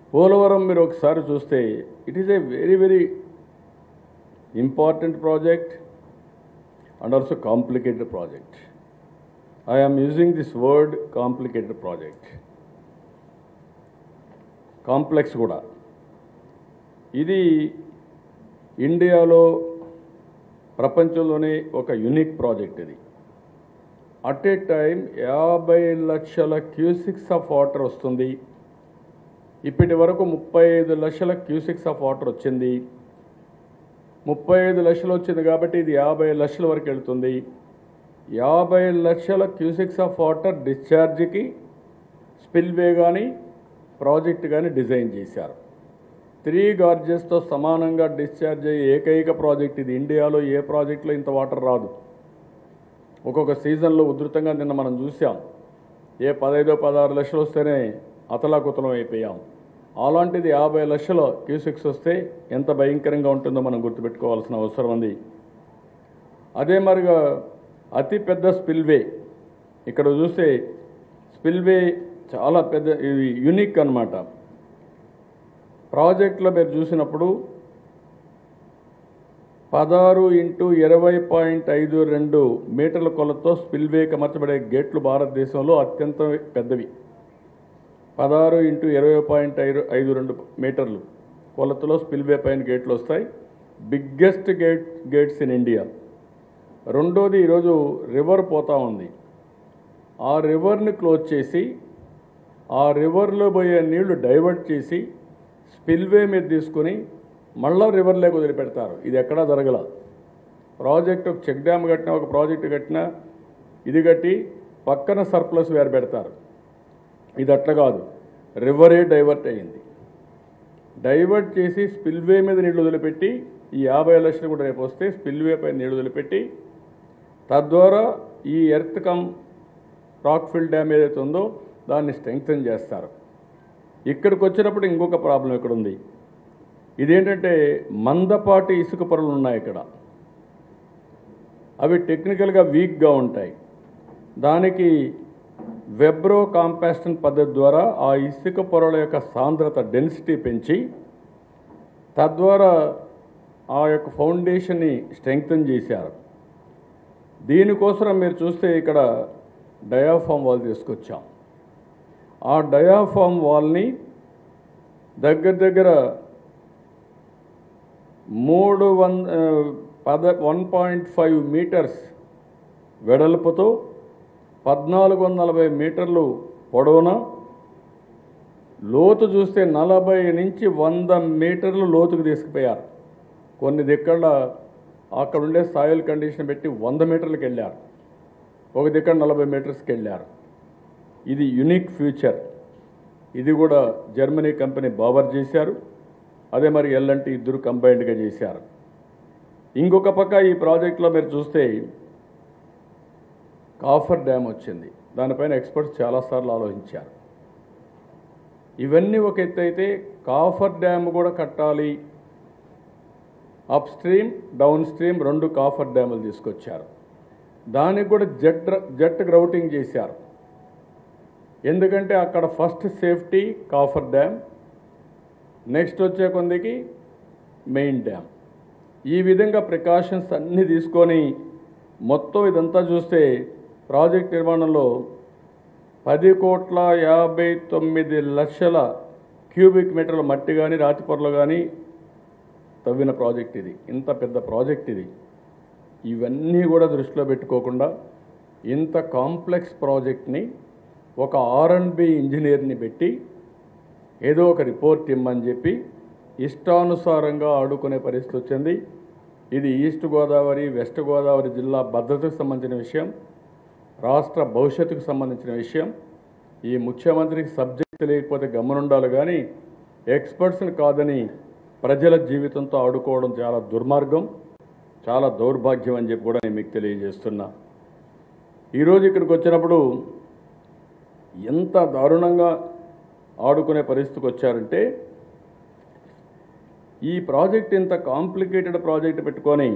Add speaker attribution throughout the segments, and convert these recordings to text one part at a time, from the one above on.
Speaker 1: పోలవరం మీరు ఒకసారి చూస్తే it is a very very important project and also complicated project I am using this word complicated project complex కూడా ఇది ఇండియాలో ప్రపంచంలోనే ఒక యునిక్ ప్రాజెక్ట్ ఇది అట్ ఏ టైం యాభై లక్షల క్యూసిక్స్ ఆఫ్ వాటర్ వస్తుంది ఇప్పటి వరకు ముప్పై ఐదు లక్షల క్యూసిక్స్ ఆఫ్ వాటర్ వచ్చింది ముప్పై ఐదు లక్షలు వచ్చింది కాబట్టి ఇది యాభై లక్షల వరకు వెళ్తుంది యాభై లక్షల క్యూసిక్స్ ఆఫ్ వాటర్ డిశ్చార్జ్కి స్పిల్వే కానీ ప్రాజెక్ట్ కానీ డిజైన్ చేశారు త్రీ గార్జెస్తో సమానంగా డిశ్చార్జ్ అయ్యే ఏకైక ప్రాజెక్ట్ ఇది ఇండియాలో ఏ ప్రాజెక్టులో ఇంత వాటర్ రాదు ఒక్కొక్క సీజన్లో ఉధృతంగా నిన్న మనం చూసాం ఏ పదైదో పదహారు లక్షలు వస్తేనే అతలాకుతలం అయిపోయాం అలాంటిది యాభై లక్షల క్యూసిక్స్ వస్తే ఎంత భయంకరంగా ఉంటుందో మనం గుర్తుపెట్టుకోవాల్సిన అవసరం ఉంది అదే మరిగా అతి పెద్ద స్పిల్వే ఇక్కడ చూస్తే స్పిల్వే చాలా పెద్ద ఇది యునిక్ అన్నమాట ప్రాజెక్ట్లో మీరు చూసినప్పుడు పదహారు ఇంటూ ఇరవై పాయింట్ ఐదు రెండు మీటర్ల కొలతో స్పిల్వేకి అమర్చబడే గేట్లు భారతదేశంలో అత్యంత పెద్దవి పదహారు ఇంటూ ఇరవై పాయింట్ ఐదు ఐదు రెండు మీటర్లు కొలతలో స్పిల్వే పైన గేట్లు వస్తాయి biggest gate gates in India రెండోది ఈరోజు రివర్ పోతా ఉంది ఆ రివర్ని క్లోజ్ చేసి ఆ రివర్లో పోయే నీళ్లు డైవర్ట్ చేసి స్పిల్వే మీద తీసుకొని మళ్ళా రివర్లోకి వదిలిపెడతారు ఇది ఎక్కడా జరగల ప్రాజెక్ట్ ఒక చెక్ డ్యామ్ కట్టినా ఒక ప్రాజెక్ట్ కట్టినా ఇది కట్టి పక్కన సర్ప్లస్ వేరు పెడతారు ఇది అట్లా కాదు రివరే డైవర్ట్ అయ్యింది డైవర్ట్ చేసి స్పిల్వే మీద నీళ్లు వదిలిపెట్టి ఈ యాభై లక్షలు కూడా రేపు వస్తే స్పిల్వే పైన నీళ్లు వదిలిపెట్టి తద్వారా ఈ ఎర్త్ కమ్ రాక్ఫిల్ డ్యామ్ ఏదైతే ఉందో దాన్ని స్ట్రెంగ్తన్ చేస్తారు ఇక్కడికి వచ్చినప్పుడు ఇంకొక ప్రాబ్లం ఇక్కడ ఉంది ఇదేంటంటే మందపాటి ఇసుక పొరలు ఉన్నాయి ఇక్కడ అవి టెక్నికల్గా వీక్గా ఉంటాయి దానికి వెబ్రో కాంపాస్టన్ పద్ధతి ద్వారా ఆ ఇసుక పొరల యొక్క సాంద్రత డెన్సిటీ పెంచి తద్వారా ఆ యొక్క ఫౌండేషన్ని స్ట్రెంగ్తన్ చేశారు దీనికోసం మీరు చూస్తే ఇక్కడ డయాఫామ్ వాల్ తీసుకొచ్చాం ఆ డయాఫామ్ వాల్ని దగ్గర దగ్గర మూడు వంద ఆ, పద వన్ పాయింట్ ఫైవ్ మీటర్స్ వెడల్పుతో పద్నాలుగు వందల నలభై మీటర్లు పొడవున లోతు చూస్తే నలభై నుంచి వంద మీటర్లు లోతుకు తీసుకుపోయారు కొన్ని దిక్కల అక్కడ ఉండే సాయిల్ కండిషన్ పెట్టి వంద మీటర్లకు వెళ్ళారు ఒక దిక్కడ నలభై మీటర్స్కి వెళ్ళారు ఇది యునిక్ ఫ్యూచర్ ఇది కూడా జర్మనీ కంపెనీ బాబర్ చేశారు అదే మరి ఎల్ఎన్టీ ఇద్దరు కంబైన్డ్గా చేశారు ఇంకొక పక్క ఈ ప్రాజెక్ట్లో మీరు చూస్తే కాఫర్ డ్యామ్ వచ్చింది దానిపైన ఎక్స్పర్ట్స్ చాలాసార్లు ఆలోచించారు ఇవన్నీ ఒక ఎత్తు అయితే కాఫర్ డ్యామ్ కూడా కట్టాలి అప్ స్ట్రీమ్ డౌన్ స్ట్రీమ్ రెండు కాఫర్ డ్యాములు తీసుకొచ్చారు దానికి కూడా జెట్ జెట్ గ్రౌటింగ్ చేశారు ఎందుకంటే అక్కడ first safety coffer dam next వచ్చే కొందికి మెయిన్ డ్యామ్ ఈ విధంగా ప్రికాషన్స్ అన్నీ తీసుకొని మొత్తం ఇదంతా చూస్తే ప్రాజెక్ట్ నిర్మాణంలో పది కోట్ల యాభై తొమ్మిది లక్షల క్యూబిక్ మీటర్ల మట్టి కానీ రాతి పొరలు కానీ తవ్విన ప్రాజెక్ట్ ఇది ఇంత పెద్ద ప్రాజెక్ట్ ఇది ఇవన్నీ కూడా దృష్టిలో పెట్టుకోకుండా ఇంత కాంప్లెక్స్ ప్రాజెక్ట్ని ఒక ఆర్ అండ్ బి ఇంజనీర్ని పెట్టి ఏదో ఒక రిపోర్ట్ ఇమ్మని చెప్పి ఇష్టానుసారంగా ఆడుకునే పరిస్థితి వచ్చింది ఇది ఈస్ట్ గోదావరి వెస్ట్ గోదావరి జిల్లా భద్రతకు సంబంధించిన విషయం రాష్ట్ర భవిష్యత్తుకు సంబంధించిన విషయం ఈ ముఖ్యమంత్రికి సబ్జెక్ట్ తెలియకపోతే గమనుండాలి కానీ ఎక్స్పర్ట్స్ని కాదని ప్రజల జీవితంతో ఆడుకోవడం చాలా దుర్మార్గం చాలా దౌర్భాగ్యం అని చెప్పి కూడా నేను మీకు తెలియజేస్తున్నా ఈరోజు ఇక్కడికి వచ్చినప్పుడు ఎంత దారుణంగా ఆడుకునే పరిస్థితికి వచ్చారంటే ఈ ప్రాజెక్ట్ ఇంత కాంప్లికేటెడ్ ప్రాజెక్ట్ పెట్టుకొని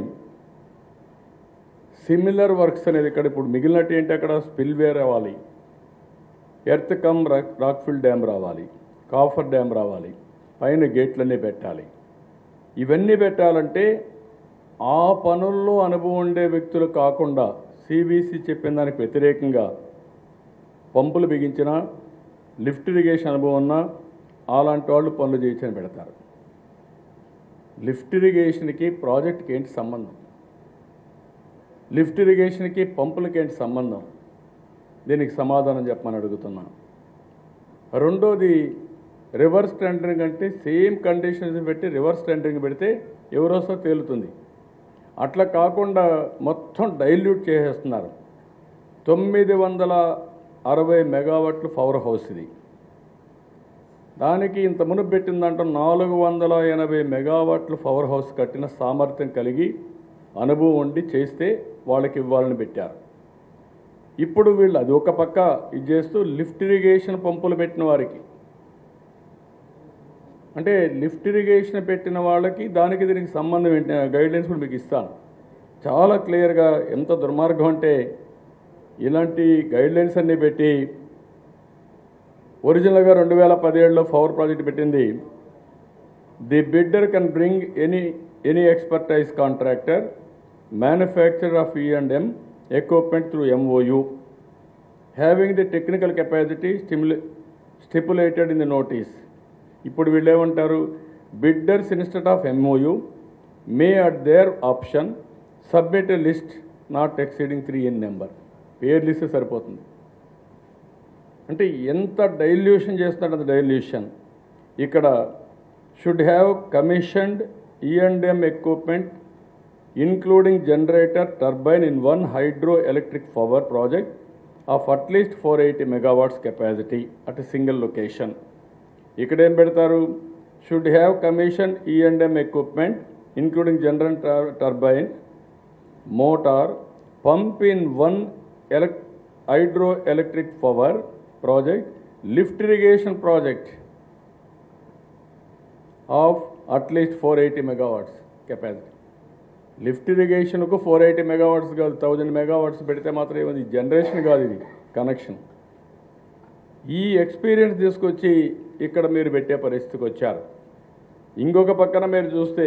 Speaker 1: సిమిలర్ వర్క్స్ అనేది ఇక్కడ ఇప్పుడు మిగిలినట్టు ఏంటి అక్కడ స్పిల్వే రావాలి ఎర్త్ కమ్ రాక్ఫిల్ డ్యామ్ రావాలి కాఫర్ డ్యామ్ రావాలి పైన గేట్లన్నీ పెట్టాలి ఇవన్నీ పెట్టాలంటే ఆ పనుల్లో అనుభవం ఉండే వ్యక్తులు కాకుండా సిబిసి చెప్పిన దానికి వ్యతిరేకంగా పంపులు బిగించిన లిఫ్ట్ ఇరిగేషన్ అనుభవం ఉన్నా అలాంటి వాళ్ళు పనులు చేయించని పెడతారు లిఫ్ట్ ఇరిగేషన్కి ప్రాజెక్ట్కి ఏంటి సంబంధం లిఫ్ట్ ఇరిగేషన్కి పంపులకి ఏంటి సంబంధం దీనికి సమాధానం చెప్పమని అడుగుతున్నాను రెండోది రివర్స్ టెండరింగ్ అంటే సేమ్ కండిషన్స్ పెట్టి రివర్స్ టెండరింగ్ పెడితే ఎవరోసో తేలుతుంది అట్లా కాకుండా మొత్తం డైల్యూట్ చేసేస్తున్నారు తొమ్మిది వందల అరవై మెగావాట్లు పవర్ హౌస్ ఇది దానికి ఇంత మునుపు పెట్టిందంటే నాలుగు వందల ఎనభై మెగావాట్లు పవర్ హౌస్ కట్టిన సామర్థ్యం కలిగి అనుభవం ఉండి చేస్తే వాళ్ళకి ఇవ్వాలని పెట్టారు ఇప్పుడు వీళ్ళు అది ఒక పక్క ఇది చేస్తూ లిఫ్ట్ ఇరిగేషన్ పంపులు పెట్టిన వారికి అంటే లిఫ్ట్ ఇరిగేషన్ పెట్టిన వాళ్ళకి దానికి దీనికి సంబంధం ఏంటి గైడ్లైన్స్ కూడా మీకు ఇస్తాను చాలా క్లియర్గా ఎంత దుర్మార్గం అంటే ఇలాంటి గైడ్లైన్స్ అన్నీ పెట్టి ఒరిజినల్గా రెండు వేల పదిహేడులో పవర్ ప్రాజెక్ట్ పెట్టింది the bidder can bring any any expertise contractor manufacture of E and M equipment through MOU having the technical capacity stimulate stipulated in the notice ఇప్పుడు వీళ్ళు ఏమంటారు bidders instead of MOU may at their option submit a list not exceeding three in number per list సరిపోతుంది అంటే ఎంత dilution చేస్తున్నాడు అంత dilution ఇక్కడ should have commissioned E and M equipment including generator turbine in one hydroelectric power project of at least 480 megawatts capacity at a single location. ఇక్కడ ఏం పెడతారు should have commission E and M equipment including general turbine motor pump in one ఎలక్ hydro electric power project lift irrigation project of at least four eighty megawatts capacity lift ఇరిగేషన్కు four eighty megawatts కాదు thousand megawatts పెడితే మాత్రం ఏమైంది generation కాదు ఇది connection ఈ experience తీసుకొచ్చి ఇక్కడ మీరు పెట్టే పరిస్థితికి వచ్చారు ఇంకొక పక్కన మీరు చూస్తే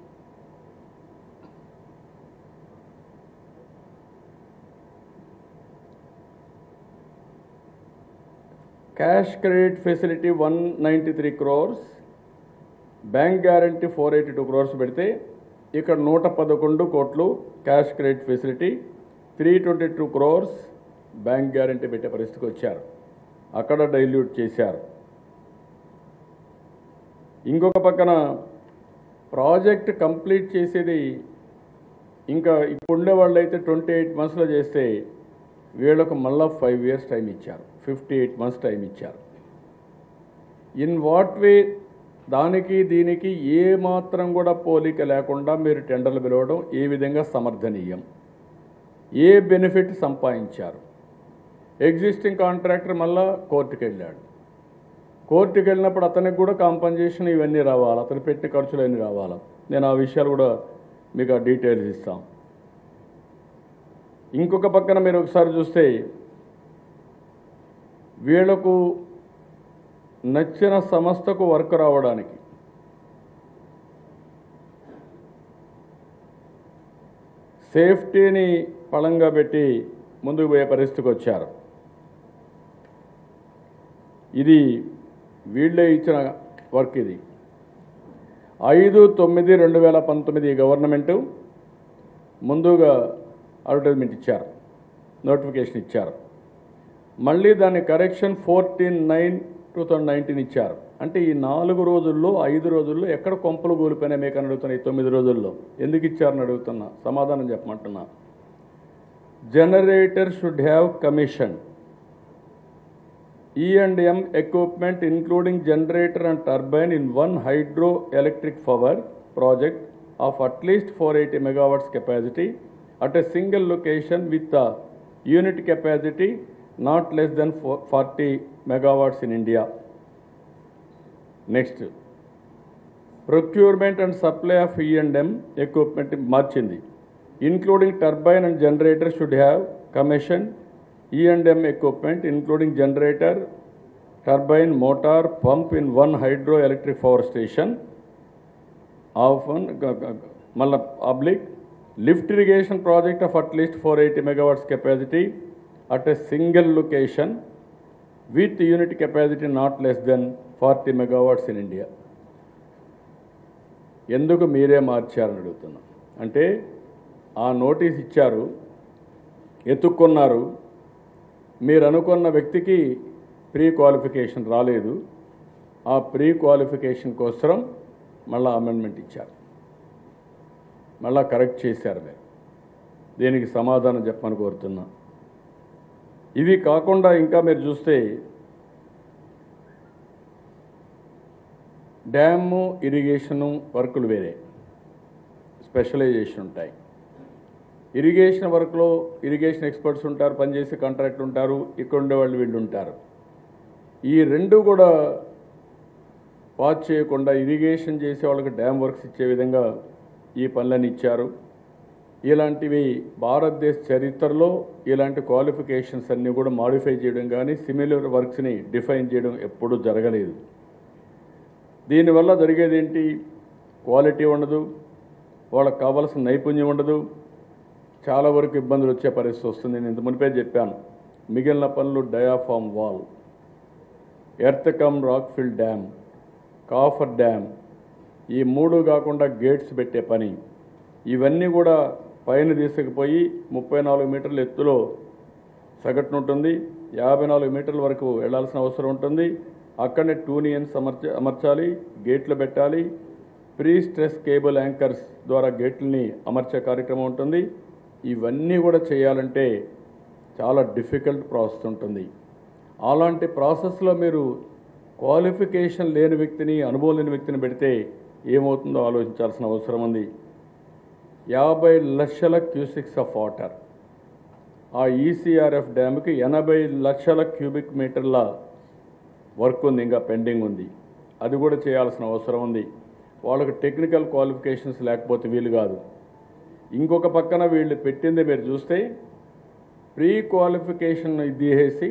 Speaker 1: cash credit facility one ninety three crores bank guarantee four eighty two crores పెడితే ఇక్కడ నూట పదకొండు కోట్లు cash credit facility three twenty two crores bank guarantee పెట్టే పరిస్థితికి వచ్చారు అక్కడ డైల్యూట్ చేశారు ఇంకొక పక్కన ప్రాజెక్ట్ కంప్లీట్ చేసేది ఇంకా ఇప్పుడుండే వాళ్ళు అయితే ట్వంటీ ఎయిట్ మంత్స్లో చేస్తే వీళ్ళకు మళ్ళా ఫైవ్ ఇయర్స్ టైం ఇచ్చారు ఫిఫ్టీ ఎయిట్ మంత్స్ టైం ఇచ్చారు ఇన్ వాట్ వే దానికి దీనికి ఏ మాత్రం కూడా పోలిక లేకుండా మీరు టెండర్లు పిలవడం ఏ విధంగా సమర్థనీయం ఏ బెనిఫిట్ సంపాదించారు ఎగ్జిస్టింగ్ కాంట్రాక్టర్ మళ్ళా కోర్టుకు వెళ్ళాడు కోర్టుకు వెళ్ళినప్పుడు అతనికి కూడా కాంపన్సేషన్ ఇవన్నీ రావాలి అతను పెట్టిన ఖర్చులు అన్నీ రావాలి నేను ఆ విషయాలు కూడా మీకు ఆ డీటెయిల్స్ ఇస్తాం ఇంకొక పక్కన మీరు ఒకసారి చూస్తే వీళ్లకు నచ్చిన సంస్థకు వర్క్ రావడానికి సేఫ్టీని పళంగా పెట్టి ముందుకు పోయే పరిస్థితికి వచ్చారు ఇది వీళ్ళే ఇచ్చిన వర్క్ ఇది ఐదు తొమ్మిది రెండు వేల పంతొమ్మిది గవర్నమెంటు ముందుగా అడ్వర్టైజ్మెంట్ ఇచ్చారు నోటిఫికేషన్ ఇచ్చారు మళ్ళీ దాని correction fourteen nine two thousand nineteen ఇచ్చారు అంటే ఈ నాలుగు రోజుల్లో ఐదు రోజుల్లో ఎక్కడ కొంపలు కూలిపోయినాయి మీకు అని అడుగుతున్నా ఈ తొమ్మిది రోజుల్లో ఎందుకు ఇచ్చారని అడుగుతున్నా సమాధానం చెప్పమంటున్నా generator should have commission E and M equipment including generator and turbine in one hydro electric power project of at least four eighty megawatts capacity at a single location with unit capacity not less than forty megawatts in India next procurement and supply of E and M equipment మార్చింది including turbine and generator should have commission E and M equipment including generator turbine, motor, pump in one hydroelectric power station of one mala oblique lift irrigation project of at least 480 megawatts capacity at a single location with unit capacity not less than 40 megawatts in India. ఎందుకు మీరే మార్చారని అడుగుతున్నా అంటే ఆ notice ఇచ్చారు ఎత్తుక్కున్నారు మీరు అనుకున్న వ్యక్తికి pre qualification రాలేదు ఆ ప్రీ క్వాలిఫికేషన్ కోసం మళ్ళా అమెండ్మెంట్ ఇచ్చారు మళ్ళా కరెక్ట్ చేశారు మీరు దీనికి సమాధానం చెప్పమని కోరుతున్నా ఇవి కాకుండా ఇంకా మీరు చూస్తే డ్యాము ఇరిగేషను వర్కులు వేరే స్పెషలైజేషన్ ఉంటాయి ఇరిగేషన్ వర్క్లో ఇరిగేషన్ ఎక్స్పర్ట్స్ ఉంటారు పనిచేసే కాంట్రాక్ట్ ఉంటారు ఇక్కడ ఉండేవాళ్ళు వీళ్ళు ఉంటారు ఈ రెండు కూడా పాస్ చేయకుండా ఇరిగేషన్ చేసే వాళ్ళకి డ్యామ్ వర్క్స్ ఇచ్చే విధంగా ఈ పనులను ఇచ్చారు ఇలాంటివి భారతదేశ చరిత్రలో ఇలాంటి క్వాలిఫికేషన్స్ అన్నీ కూడా మాడిఫై చేయడం కానీ సిమిలర్ వర్క్స్ని డిఫైన్ చేయడం ఎప్పుడూ జరగలేదు దీనివల్ల జరిగేది ఏంటి క్వాలిటీ ఉండదు వాళ్ళకి కావాల్సిన నైపుణ్యం ఉండదు చాలా వరకు ఇబ్బందులు వచ్చే పరిస్థితి వస్తుంది నేను ఇంత మునిపే చెప్పాను మిగిలిన పనులు diaphragm wall earth cum rockfill dam coffer dam ఈ మూడు కాకుండా గేట్స్ పెట్టే పని ఇవన్నీ కూడా పైన తీసుకుపోయి ముప్పై నాలుగు మీటర్ల ఎత్తులో సగటున ఉంటుంది యాభై నాలుగు మీటర్ల వరకు వెళ్లాల్సిన అవసరం ఉంటుంది అక్కడనే టూనియన్స్ అమర్చ అమర్చాలి గేట్లు పెట్టాలి ప్రీ స్ట్రెస్ కేబుల్ యాంకర్స్ ద్వారా గేట్లని అమర్చే కార్యక్రమం ఉంటుంది ఇవన్నీ కూడా చేయాలంటే చాలా డిఫికల్ట్ ప్రాసెస్ ఉంటుంది అలాంటి ప్రాసెస్లో మీరు క్వాలిఫికేషన్ లేని వ్యక్తిని అనుభవం లేని వ్యక్తిని పెడితే ఏమవుతుందో ఆలోచించాల్సిన అవసరం ఉంది యాభై లక్షల క్యూసిక్స్ ఆఫ్ వాటర్ ఆ ఈసీఆర్ఎఫ్ డ్యామ్కి ఎనభై లక్షల క్యూబిక్ మీటర్ల వర్క్ ఉంది ఇంకా పెండింగ్ ఉంది అది కూడా చేయాల్సిన అవసరం ఉంది వాళ్ళకి టెక్నికల్ క్వాలిఫికేషన్స్ లేకపోతే వీలు కాదు ఇంకొక పక్కన వీళ్ళు పెట్టింది మీరు చూస్తే ప్రీ క్వాలిఫికేషన్ తీసేసి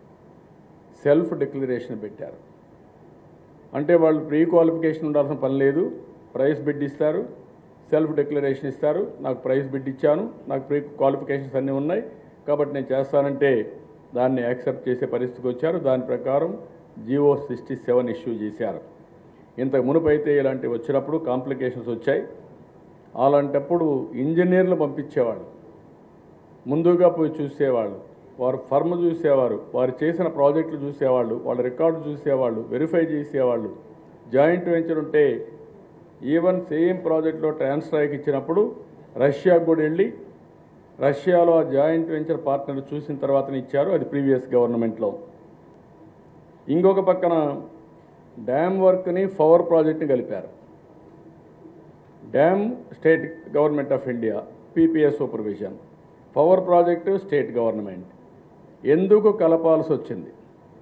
Speaker 1: సెల్ఫ్ డిక్లరేషన్ పెట్టారు అంటే వాళ్ళు ప్రీ క్వాలిఫికేషన్ ఉండాల్సిన పని లేదు ప్రైస్ బిడ్ ఇస్తారు సెల్ఫ్ డిక్లరేషన్ ఇస్తారు నాకు ప్రైస్ బిడ్ ఇచ్చాను నాకు ప్రీ క్వాలిఫికేషన్స్ అన్నీ ఉన్నాయి కాబట్టి నేను చేస్తానంటే దాన్ని యాక్సెప్ట్ చేసే పరిస్థితికి వచ్చారు దాని ప్రకారం జియో సిక్స్టీ సెవెన్ ఇష్యూ చేశారు ఇంతకు మునుపు అయితే ఇలాంటివి వచ్చినప్పుడు కాంప్లికేషన్స్ వచ్చాయి అలాంటప్పుడు ఇంజనీర్లు పంపించేవాళ్ళు ముందుగా పోయి చూసేవాళ్ళు వారు ఫర్మ్ చూసేవారు వారు చేసిన ప్రాజెక్టులు చూసేవాళ్ళు వాళ్ళ రికార్డు చూసేవాళ్ళు వెరిఫై చేసేవాళ్ళు జాయింట్ వెంచర్ ఉంటే ఈవెన్ సేమ్ ప్రాజెక్ట్లో ట్రాన్స్ట్రాయ్కి ఇచ్చినప్పుడు రష్యాకు కూడా వెళ్ళి రష్యాలో ఆ జాయింట్ వెంచర్ పార్ట్నర్ చూసిన తర్వాతనే ఇచ్చారు అది ప్రీవియస్ గవర్నమెంట్లో ఇంకొక పక్కన డ్యామ్ వర్క్ని పవర్ ప్రాజెక్ట్ని కలిపారు dam state government of India PPS supervision power project state government ఎందుకు కలపాల్సి వచ్చింది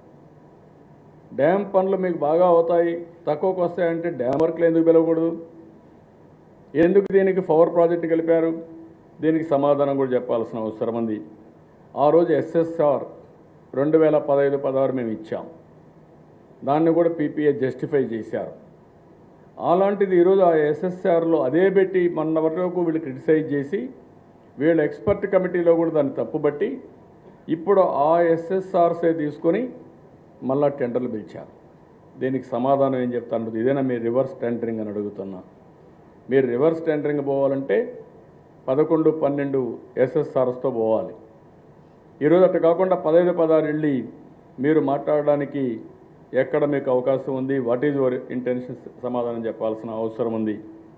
Speaker 1: డ్యామ్ పనులు మీకు బాగా అవుతాయి తక్కువకు వస్తాయంటే డ్యామ్ వర్క్లు ఎందుకు పిలవకూడదు ఎందుకు దీనికి పవర్ ప్రాజెక్ట్ కలిపారు దీనికి సమాధానం కూడా చెప్పాల్సిన అవసరం ఉంది ఆ రోజు ఎస్ఎస్ఆర్ రెండు వేల పదహైదు పదహారు మేము ఇచ్చాం దాన్ని కూడా పీపీఏ జస్టిఫై చేశారు అలాంటిది ఈరోజు ఆ ఎస్ఎస్ఆర్లో అదే పెట్టి మొన్న వరకు వీళ్ళు క్రిటిసైజ్ చేసి వీళ్ళ ఎక్స్పర్ట్ కమిటీలో కూడా దాన్ని తప్పుబట్టి ఇప్పుడు ఆ ఎస్ఎస్ఆర్సే తీసుకొని మళ్ళా టెండర్లు పిలిచారు దీనికి సమాధానం ఏం చెప్తాను ఇదేనా మీరు రివర్స్ టెండరింగ్ అని అడుగుతున్నా మీరు రివర్స్ టెండరింగ్ పోవాలంటే పదకొండు పన్నెండు ఎస్ఎస్ఆర్స్తో పోవాలి ఈరోజు అట్లా కాకుండా పదహైదు పదహారు వెళ్ళి మీరు మాట్లాడడానికి ఎక్కడ మీకు అవకాశం ఉంది వాట్ ఈజ్ యువర్ ఇంటెన్షన్స్ సమాధానం చెప్పాల్సిన అవసరం ఉంది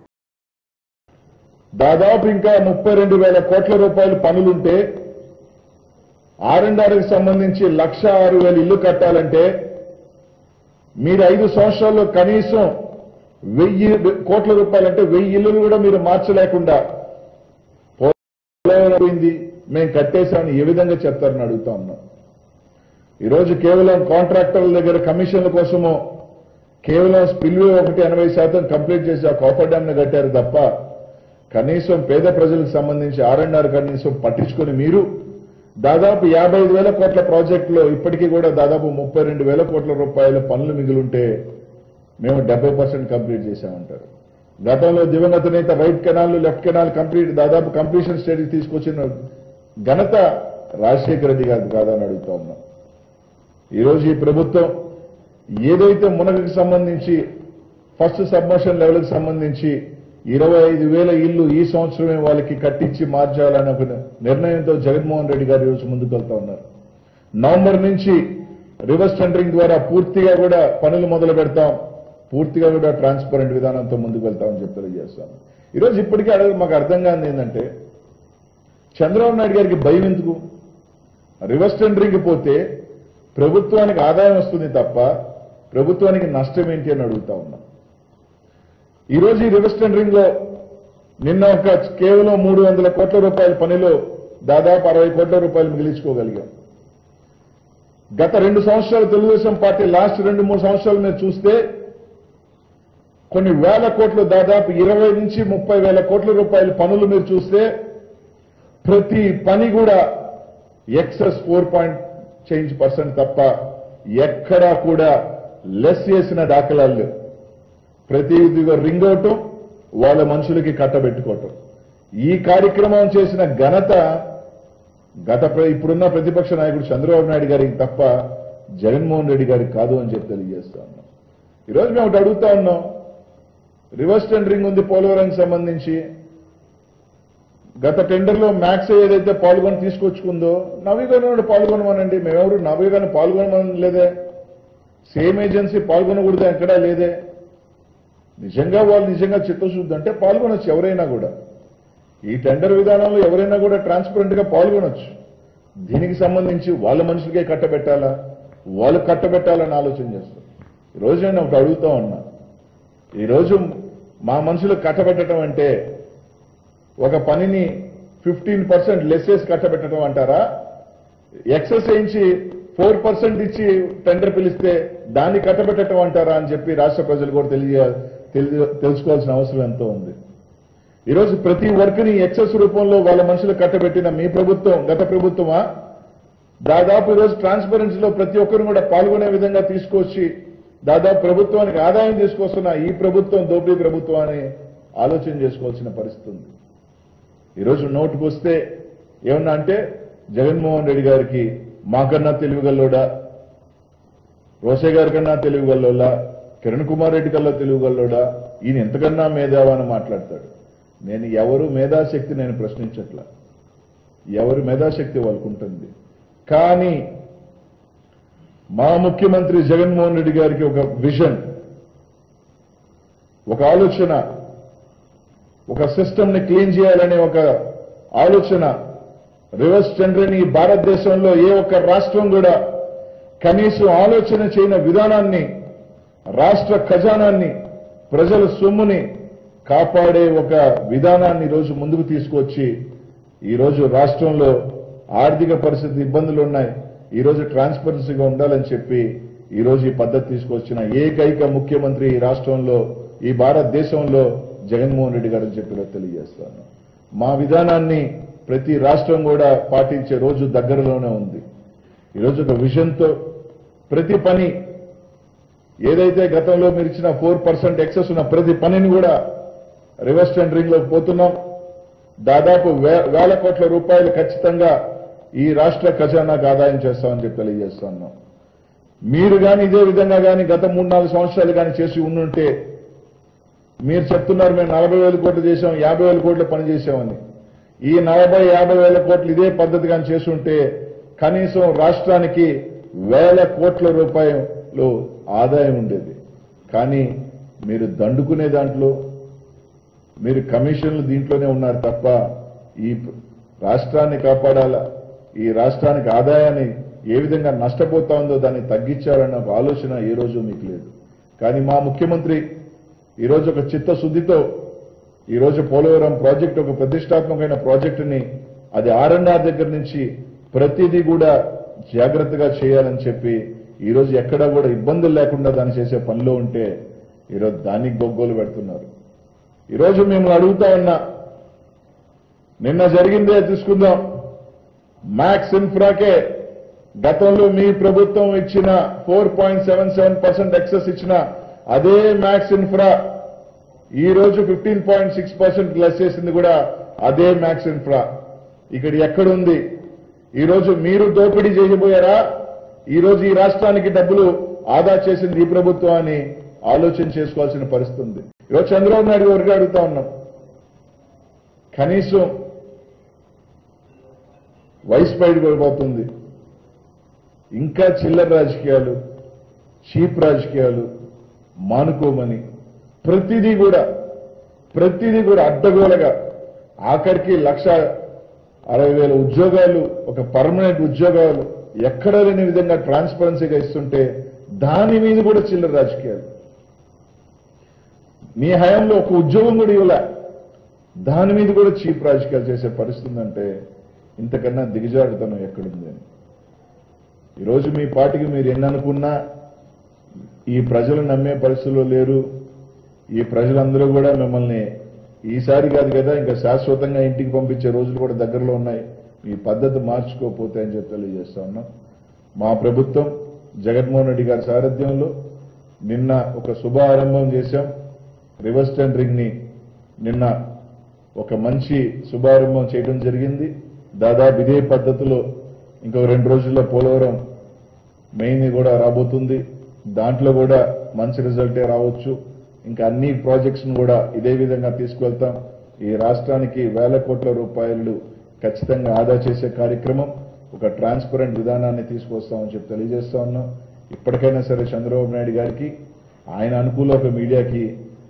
Speaker 2: దాదాపు ఇంకా ముప్పై రెండు వేల కోట్ల రూపాయల పనులుంటే ఆర్ అండ్ ఆర్కి సంబంధించి లక్ష ఆరు వేల ఇల్లు కట్టాలంటే మీరు ఐదు సంవత్సరాల్లో కనీసం వెయ్యి కోట్ల రూపాయలంటే వెయ్యి ఇల్లులు కూడా మీరు మార్చలేకుండా పోలవరం పోయింది మేము కట్టేశామని ఏ విధంగా చెప్తారని అడుగుతా ఉన్నాం ఈరోజు కేవలం కాంట్రాక్టర్ల దగ్గర కమిషన్ల కోసము కేవలం స్పిల్వే ఒకటి ఎనభై శాతం కంప్లీట్ చేసి ఆ కాపర్ డ్యామ్ ని కట్టారు తప్ప కనీసం పేద ప్రజలకు సంబంధించి ఆర్ అండ్ ఆర్ కనీసం పట్టించుకొని మీరు దాదాపు యాభై ఐదు వేల కోట్ల ప్రాజెక్టులో ఇప్పటికీ కూడా దాదాపు ముప్పై రెండు వేల కోట్ల రూపాయల పనులు మిగిలింటే మేము డెబ్బై పర్సెంట్ కంప్లీట్ చేశామంటారు గతంలో దివంగత నేత right canal left canal complete దాదాపు కంప్లీషన్ స్టేజ్ తీసుకొచ్చిన ఘనత రాజశేఖర రెడ్డి గారికి కాదని అడుగుతా ఉన్నాం ఈరోజు ఈ ప్రభుత్వం ఏదైతే మునగకి సంబంధించి ఫస్ట్ సబ్మర్షన్ లెవెల్కి సంబంధించి ఇరవై ఐదు వేల ఇల్లు ఈ సంవత్సరమే వాళ్ళకి కట్టించి మార్చాలని ఒక నిర్ణయంతో జగన్మోహన్ రెడ్డి గారు ఈరోజు ముందుకు వెళ్తా ఉన్నారు నవంబర్ నుంచి రివర్స్ టెండరింగ్ ద్వారా పూర్తిగా కూడా పనులు మొదలు పెడతాం పూర్తిగా కూడా ట్రాన్స్పరెంట్ విధానంతో ముందుకు వెళ్తామని చెప్పి తెలియజేస్తాం ఈరోజు ఇప్పటికీ అడగ మాకు అర్థం కాని ఏంటంటే చంద్రబాబు నాయుడు గారికి భయం ఎందుకు రివర్స్ టెండరింగ్ పోతే ప్రభుత్వానికి ఆదాయం వస్తుంది తప్ప ప్రభుత్వానికి నష్టం ఏంటి అని అడుగుతా ఉన్నాం ఈరోజు ఈ రివర్స్ టెండరింగ్ లో నిన్న ఒక కేవలం మూడు వందల కోట్ల రూపాయల పనిలో దాదాపు అరవై కోట్ల రూపాయలు మిగిలించుకోగలిగాం గత రెండు సంవత్సరాలు తెలుగుదేశం పార్టీ లాస్ట్ రెండు మూడు సంవత్సరాలు మీరు చూస్తే కొన్ని వేల కోట్లు దాదాపు ఇరవై నుంచి ముప్పై వేల కోట్ల రూపాయల పనులు మీరు చూస్తే ప్రతి పని కూడా excess four point change percent తప్ప ఎక్కడా కూడా లెస్ చేసిన దాఖలాలు లేవు ప్రతి ఇదిగో రింగ్ అవటం వాళ్ళ మనుషులకి కట్టబెట్టుకోవటం ఈ కార్యక్రమం చేసిన ఘనత గత ప్ర- ఇప్పుడున్న ప్రతిపక్ష నాయకుడు చంద్రబాబు నాయుడు గారికి తప్ప జగన్మోహన్ రెడ్డి గారికి కాదు అని చెప్పి తెలియజేస్తా ఉన్నాం ఈరోజు మేము ఒకటి అడుగుతా ఉన్నాం రివర్స్ టెండరింగ్ ఉంది పోలవరానికి సంబంధించి గత టెండర్లో మ్యాక్స్ ఏదైతే పాల్గొని తీసుకొచ్చుకుందో నవీకరణ పాల్గొనమనండి మేమెవరు నవీకరణ పాల్గొనమని లేదే సేమ్ ఏజెన్సీ పాల్గొనకూడదు ఎక్కడా లేదే నిజంగా వాళ్ళు నిజంగా చిత్తశుద్ధి అంటే పాల్గొనొచ్చు ఎవరైనా కూడా ఈ టెండర్ విధానంలో ఎవరైనా కూడా ట్రాన్స్పరెంట్ గా పాల్గొనొచ్చు దీనికి సంబంధించి వాళ్ళ మనుషులకే కట్టబెట్టాలా వాళ్ళు కట్టబెట్టాలని ఆలోచన చేస్తారు ఈ రోజు నేను ఒకటి అడుగుతా ఉన్నా ఈరోజు మా మనుషులకు కట్టబెట్టడం అంటే ఒక పనిని ఫిఫ్టీన్ పర్సెంట్ లెస్ చేసి కట్టబెట్టడం అంటారా ఎక్సెస్ వేయించి ఫోర్ పర్సెంట్ ఇచ్చి టెండర్ పిలిస్తే దాన్ని కట్టబెట్టడం అంటారా అని చెప్పి రాష్ట్ర ప్రజలు కూడా తెలియ తెలి- తెలుసుకోవాల్సిన అవసరం ఎంతో ఉంది ఈరోజు ప్రతి వర్క్ ని ఎక్సెస్ రూపంలో వాళ్ళ మనుషులు కట్టబెట్టిన మీ ప్రభుత్వం గత ప్రభుత్వమా దాదాపు ఈరోజు ట్రాన్స్పరెన్సీలో ప్రతి ఒక్కరు కూడా పాల్గొనే విధంగా తీసుకొచ్చి దాదాపు ప్రభుత్వానికి ఆదాయం తీసుకొస్తున్న ఈ ప్రభుత్వం దోపిడీ ప్రభుత్వం అని ఆలోచన చేసుకోవాల్సిన పరిస్థితి ఉంది ఈరోజు నోటుకు వస్తే ఏమన్నా అంటే జగన్మోహన్ రెడ్డి గారికి మాకన్నా తెలివిగల్లోడా రోసే గారి కన్నా తెలివిగల్లోలా కిరణ్ కుమార్ రెడ్డి కల్లా తెలివిగల్లోడా ఈయన ఎంతకన్నా మేధావా అని మాట్లాడతాడు నేను ఎవరు మేధాశక్తి నేను ప్రశ్నించట్లా ఎవరు మేధాశక్తి వాళ్ళకు ఉంటుంది కానీ మా ముఖ్యమంత్రి జగన్మోహన్ రెడ్డి గారికి ఒక విజన్ ఒక ఆలోచన ఒక సిస్టమ్ ని క్లీన్ చేయాలనే ఒక ఆలోచన రివర్స్ టెండర్ని ఈ భారతదేశంలో ఏ ఒక్క రాష్ట్రం కూడా కనీసం ఆలోచన చేయని విధానాన్ని రాష్ట్ర ఖజానాన్ని ప్రజల సొమ్ముని కాపాడే ఒక విధానాన్ని ఈరోజు ముందుకు తీసుకొచ్చి ఈరోజు రాష్ట్రంలో ఆర్థిక పరిస్థితి ఇబ్బందులు ఉన్నాయి ఈరోజు ట్రాన్స్పరెన్సీగా ఉండాలని చెప్పి ఈరోజు ఈ పద్ధతి తీసుకొచ్చిన ఏకైక ముఖ్యమంత్రి ఈ రాష్ట్రంలో ఈ భారతదేశంలో జగన్మోహన్ రెడ్డి గారు చెప్పి తెలియజేస్తాను మా విధానాన్ని ప్రతి రాష్ట్రం కూడా పాటించే రోజు దగ్గరలోనే ఉంది ఈరోజు ఒక విజన్తో ప్రతి పని ఏదైతే గతంలో మీరు ఇచ్చిన ఫోర్ పర్సెంట్ ఎక్సెస్ ఉన్న ప్రతి పనిని కూడా రివర్స్ టెండరింగ్ లో పోతున్నాం దాదాపు వే- వేల కోట్ల రూపాయలు ఖచ్చితంగా ఈ రాష్ట్ర ఖజానాకు ఆదాయం చేస్తామని చెప్పి తెలియజేస్తున్నాం మీరు కానీ ఇదే విధంగా కానీ గత మూడు నాలుగు సంవత్సరాలు కానీ చేసి ఉండుంటే మీరు చెప్తున్నారు మేము నలభై వేల కోట్లు చేశాం యాభై వేల కోట్ల పని చేశామని ఈ నలభై యాభై వేల కోట్లు ఇదే పద్ధతి కానీ చేసుంటే కనీసం రాష్ట్రానికి వేల కోట్ల రూపాయలు ఆదాయం ఉండేది కానీ మీరు దండుకునే దాంట్లో మీరు కమిషన్లు దీంట్లోనే ఉన్నారు తప్ప ఈ రాష్ట్రాన్ని కాపాడాలా ఈ రాష్ట్రానికి ఆదాయాన్ని ఏ విధంగా నష్టపోతా ఉందో దాన్ని తగ్గించాలన్న ఒక ఆలోచన ఏ రోజు మీకు లేదు కానీ మా ముఖ్యమంత్రి ఈరోజు ఒక చిత్తశుద్ధితో ఈరోజు పోలవరం ప్రాజెక్ట్ ఒక ప్రతిష్టాత్మకమైన ప్రాజెక్టుని అది ఆర్ఎన్ఆర్ దగ్గర నుంచి ప్రతిదీ కూడా జాగ్రత్తగా చేయాలని చెప్పి ఈరోజు ఎక్కడా కూడా ఇబ్బందులు లేకుండా దాన్ని చేసే పనిలో ఉంటే ఈరోజు దానికి గొగ్గోలు పెడుతున్నారు ఈరోజు మేము అడుగుతా ఉన్నా నిన్న జరిగిందే తీసుకుందాం మ్యాక్స్ ఇన్ఫ్రాకే గతంలో మీ ప్రభుత్వం ఇచ్చిన four point seven seven percent excess ఇచ్చిన అదే మ్యాక్స్ ఇన్ఫ్రా ఈ రోజు fifteen point six percent less చేసింది కూడా అదే మ్యాక్స్ ఇన్ఫ్రా ఇక్కడ ఎక్కడుంది ఈ రోజు మీరు దోపిడీ చేయబోయారా ఈ రోజు ఈ రాష్ట్రానికి డబ్బులు ఆదా చేసింది ఈ ప్రభుత్వం అని ఆలోచన చేసుకోవాల్సిన పరిస్థితి ఉంది ఈరోజు చంద్రబాబు నాయుడు గారికి అడుగుతా ఉన్నాం కనీసం వయసు పడిపోతుంది ఇంకా చిల్లర రాజకీయాలు చీప్ రాజకీయాలు మానుకోమని ప్రతిదీ కూడా ప్రతిదీ కూడా అడ్డగోలగా ఆఖరికి లక్ష అరవై వేల ఉద్యోగాలు ఒక పర్మనెంట్ ఉద్యోగాలు ఎక్కడ లేని విధంగా ట్రాన్స్పరెన్సీగా ఇస్తుంటే దాని మీద కూడా చిల్లర రాజకీయాలు మీ హయాంలో ఒక ఉద్యోగం కూడా ఇవ్వలే దాని మీద కూడా చీప్ రాజకీయాలు చేసే పరిస్థితి ఉందంటే ఇంతకన్నా దిగజారుతనం ఎక్కడుంది అని ఈరోజు మీ పార్టీకి మీరు ఎన్ని అనుకున్నా ఈ ప్రజలు నమ్మే పరిస్థితుల్లో లేరు ఈ ప్రజలందరూ కూడా మిమ్మల్ని ఈసారి కాదు కదా ఇంకా శాశ్వతంగా ఇంటికి పంపించే రోజులు కూడా దగ్గరలో ఉన్నాయి మీ పద్ధతి మార్చుకోకపోతే అని చెప్పి తెలియజేస్తా ఉన్నాం మా ప్రభుత్వం జగన్మోహన్ రెడ్డి గారి సారథ్యంలో నిన్న ఒక శుభారంభం చేశాం రివర్స్ టెండరింగ్ ని నిన్న ఒక మంచి శుభారంభం చేయడం జరిగింది దాదాపు ఇదే పద్ధతిలో ఇంకో రెండు రోజుల్లో పోలవరం మెయిన్ కూడా రాబోతుంది దాంట్లో కూడా మంచి రిజల్టే రావచ్చు ఇంకా అన్ని ప్రాజెక్ట్స్ కూడా ఇదే విధంగా తీసుకువెళ్తాం ఈ రాష్ట్రానికి వేల కోట్ల రూపాయలు ఖచ్చితంగా ఆదా చేసే కార్యక్రమం ఒక ట్రాన్స్పరెంట్ విధానాన్ని తీసుకొస్తామని చెప్పి తెలియజేస్తా ఉన్నాం ఇప్పటికైనా సరే చంద్రబాబు నాయుడు గారికి ఆయన అనుకూల ఒక మీడియాకి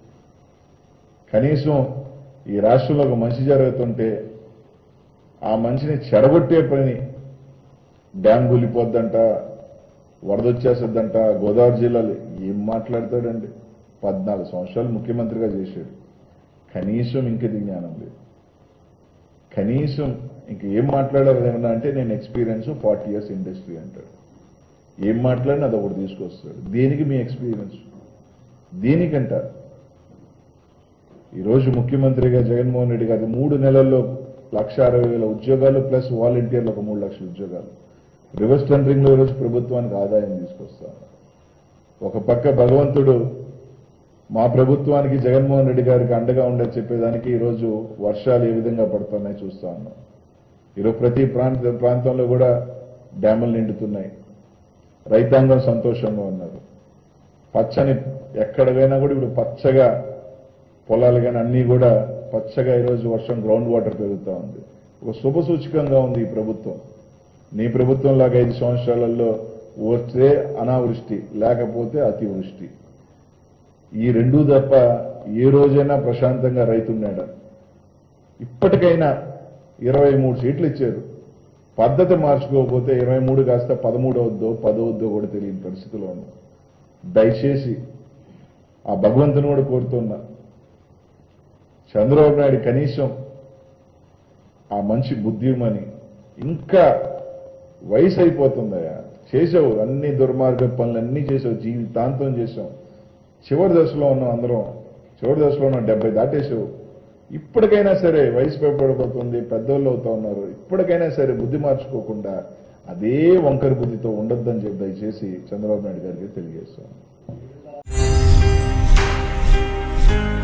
Speaker 2: కనీసం ఈ రాష్ట్రంలో ఒక మంచి జరుగుతుంటే ఆ మంచిని చెడగొట్టే పని డ్యామ్ కూలిపోద్దంట వరదొచ్చేస్తుందంట గోదావరి జిల్లాలో ఏం మాట్లాడతాడండి పద్నాలుగు సంవత్సరాలు ముఖ్యమంత్రిగా చేశాడు కనీసం ఇంకది జ్ఞానం లేదు కనీసం ఇంక ఏం మాట్లాడాలి ఏమన్నా అంటే నేను ఎక్స్పీరియన్స్ ఫార్టీ ఇయర్స్ ఇండస్ట్రీ అంటాడు ఏం మాట్లాడినా అది ఒకటి తీసుకొస్తాడు దేనికి మీ ఎక్స్పీరియన్స్ దేనికంట ఈరోజు ముఖ్యమంత్రిగా జగన్మోహన్ రెడ్డి గారి మూడు నెలల్లో లక్ష అరవై వేల ఉద్యోగాలు ప్లస్ వాలంటీర్లు ఒక మూడు లక్షల ఉద్యోగాలు రివర్స్ టెండరింగ్ లో ఈరోజు ప్రభుత్వానికి ఆదాయం తీసుకొస్తాను ఒక పక్క భగవంతుడు మా ప్రభుత్వానికి జగన్మోహన్ రెడ్డి గారికి అండగా ఉండని చెప్పేదానికి ఈరోజు వర్షాలు ఏ విధంగా పడుతున్నాయి చూస్తా ఉన్నాం ఈరోజు ప్రతి ప్రాంత ప్రాంతంలో కూడా డ్యాములు నిండుతున్నాయి రైతాంగం సంతోషంగా ఉన్నారు పచ్చని ఎక్కడ పోయినా కూడా ఇప్పుడు పచ్చగా పొలాలు కానీ అన్నీ కూడా పచ్చగా ఈరోజు వర్షం గ్రౌండ్ వాటర్ పెరుగుతూ ఉంది ఒక శుభ సూచకంగా ఉంది ఈ ప్రభుత్వం నీ ప్రభుత్వం లాగా ఐదు సంవత్సరాలలో వస్తే అనావృష్టి లేకపోతే అతివృష్టి ఈ రెండూ తప్ప ఏ రోజైనా ప్రశాంతంగా రైతున్నాడా ఇప్పటికైనా ఇరవై మూడు సీట్లు ఇచ్చారు పద్ధతి మార్చుకోకపోతే ఇరవై మూడు కాస్త పదమూడు అవుద్దో పదవద్దో కూడా తెలియని పరిస్థితిలో ఉన్నాం దయచేసి ఆ భగవంతుని కూడా కోరుతున్నా చంద్రబాబు నాయుడు కనీసం ఆ మంచి బుద్ధిమని ఇంకా వయసు అయిపోతుందయా చేసావు అన్ని దుర్మార్గ పనులు అన్ని చేసావు జీవితాంతం చేసావు చివరి దశలో ఉన్నాం అందరం చివరి దశలో ఉన్నాం డెబ్బై దాటేసావు ఇప్పటికైనా సరే వయసు పడిపోతుంది పెద్దోళ్ళు అవుతా ఉన్నారు ఇప్పటికైనా సరే బుద్ధి మార్చుకోకుండా అదే వంకర బుద్ధితో ఉండొద్దని చెప్పి దయచేసి చంద్రబాబు నాయుడు గారికి తెలియజేస్తాను